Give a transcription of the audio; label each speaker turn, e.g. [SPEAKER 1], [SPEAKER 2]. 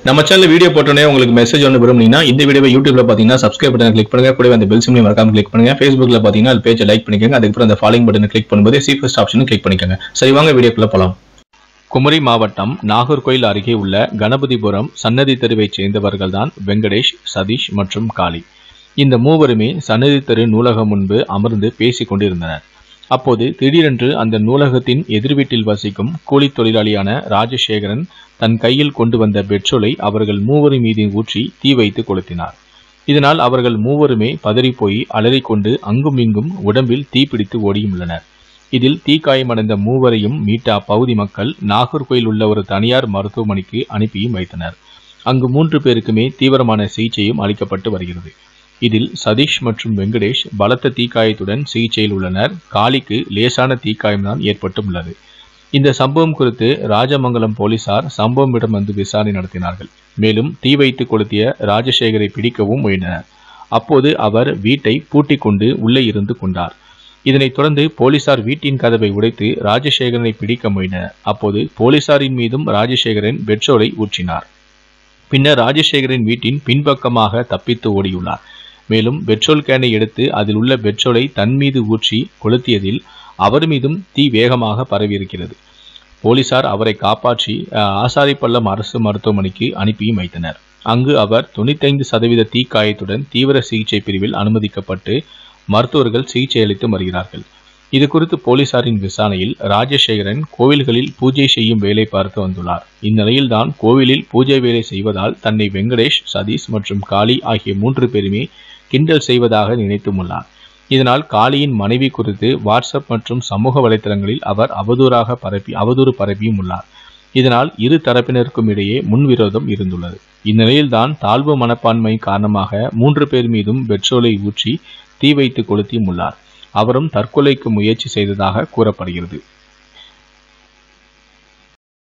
[SPEAKER 1] நம்ம channel video போட்டோன்னே உங்களுக்கு மெசேஜ் ஒன்று விரும்புனீங்கன்னா இந்த வீடியோவை யூடியூப்ல பார்த்தீங்கன்னா சப்ஸ்கிரைப் பட்டன் கிளிக் பண்ணுங்க கூடவே அந்த பெல் சிம்லையும் மறக்காம கிளிக் பண்ணுங்க ஃபேஸ்புக்ல பார்த்தீங்கன்னா அது பேஜை லைக் பண்ணிக்கோங்க அதுக்கப்புறம் அந்த ஃபாலோயிங் பட்டனை கிளிக் பண்ணும்போது சி ஃபர்ஸ்ட் ஆப்ஷனும் கிளிக் பண்ணிக்கோங்க சரி வாங்க வீடியோக்குள்ள போலாம் குமரி மாவட்டம் நாகர்கோயில் அருகே உள்ள கணபதிபுரம் சன்னதி தெருவைச் சேர்ந்தவர்கள்தான் வெங்கடேஷ் சதீஷ் மற்றும் காளி இந்த மூவருமே சன்னதி தெரு நூலகம் முன்பு அமர்ந்து பேசிக் கொண்டிருந்தனர் அப்போது திடீரென்று அந்த நூலகத்தின் எதிர்வீட்டில் வசிக்கும் கூலித் தொழிலாளியான ராஜசேகரன் தன் கையில் கொண்டு வந்த பெட்ரோலை அவர்கள் மூவரின் மீது ஊற்றி தீ வைத்து கொளுத்தினார் இதனால் அவர்கள் மூவருமே பதறிப்போய் அலறிக்கொண்டு அங்கும் இங்கும் உடம்பில் தீப்பிடித்து ஓடியுள்ளனர் இதில் தீக்காயமடைந்த மூவரையும் மீட்ட அப்பகுதி மக்கள் நாகர்கோயில் உள்ள ஒரு தனியார் மருத்துவமனைக்கு அனுப்பியும் வைத்தனர் அங்கு மூன்று பேருக்குமே தீவிரமான சிகிச்சையும் அளிக்கப்பட்டு வருகிறது இதில் சதீஷ் மற்றும் வெங்கடேஷ் பலத்த தீக்காயத்துடன் சிகிச்சையில் உள்ளனர் காளிக்கு லேசான தீக்காயம்தான் ஏற்பட்டும் உள்ளது இந்த சம்பவம் குறித்து ராஜமங்கலம் போலீசார் சம்பவம் இடம் வந்து விசாரணை நடத்தினார்கள் மேலும் தீ வைத்து கொளுத்திய ராஜசேகரை பிடிக்கவும் முயன்றனர் அப்போது அவர் வீட்டை பூட்டிக் கொண்டு உள்ளே இருந்து கொண்டார் இதனைத் தொடர்ந்து போலீசார் வீட்டின் கதவை உடைத்து ராஜசேகரனை பிடிக்க முயன்றனர் அப்போது போலீசாரின் மீதும் ராஜசேகரன் பெட்ரோலை ஊற்றினார் பின்னர் ராஜசேகரின் வீட்டின் பின்பக்கமாக தப்பித்து ஓடியுள்ளார் மேலும் பெட்ரோல் கேனை எடுத்து அதில் உள்ள பெட்ரோலை தன் மீது ஊற்றி கொளுத்தியதில் அவர் மீதும் தீ வேகமாக பரவியிருக்கிறது போலீசார் அவரை காப்பாற்றி அஹ், ஆசாரிப்பள்ளம் அரசு மருத்துவமனைக்கு அனுப்பியும் வைத்தனர் அங்கு அவர் தொண்ணூத்தைந்து சதவீத தீக்காயத்துடன் தீவிர சிகிச்சை பிரிவில் அனுமதிக்கப்பட்டு மருத்துவர்கள் சிகிச்சை அளித்து வருகிறார்கள் இது குறித்து போலீசாரின் விசாரணையில் ராஜசேகரன் கோவில்களில் பூஜை செய்யும் வேலை பார்த்து வந்துள்ளார் இந்நிலையில்தான் கோவிலில் பூஜை வேலை செய்வதால் தன்னை வெங்கடேஷ் சதீஷ் மற்றும் காளி ஆகிய மூன்று பேருமே கிண்டல் செய்வதாக நினைத்தும் உள்ளார் இதனால் காளியின் மனைவி குறித்து வாட்ஸ்அப் மற்றும் சமூக வலைத்தளங்களில் அவர் அவதூறாக பரப்பி அவதூறு பரப்பியும் உள்ளார் இதனால் இரு தரப்பினருக்கும் இடையே முன்விரோதம் இருந்துள்ளது இந்நிலையில்தான் தாழ்வு மனப்பான்மை காரணமாக மூன்று பேர் மீதும் பெட்ரோலை ஊற்றி தீ வைத்து கொளுத்தியும் உள்ளார் அவரும் தற்கொலைக்கு முயற்சி செய்ததாக கூறப்படுகிறது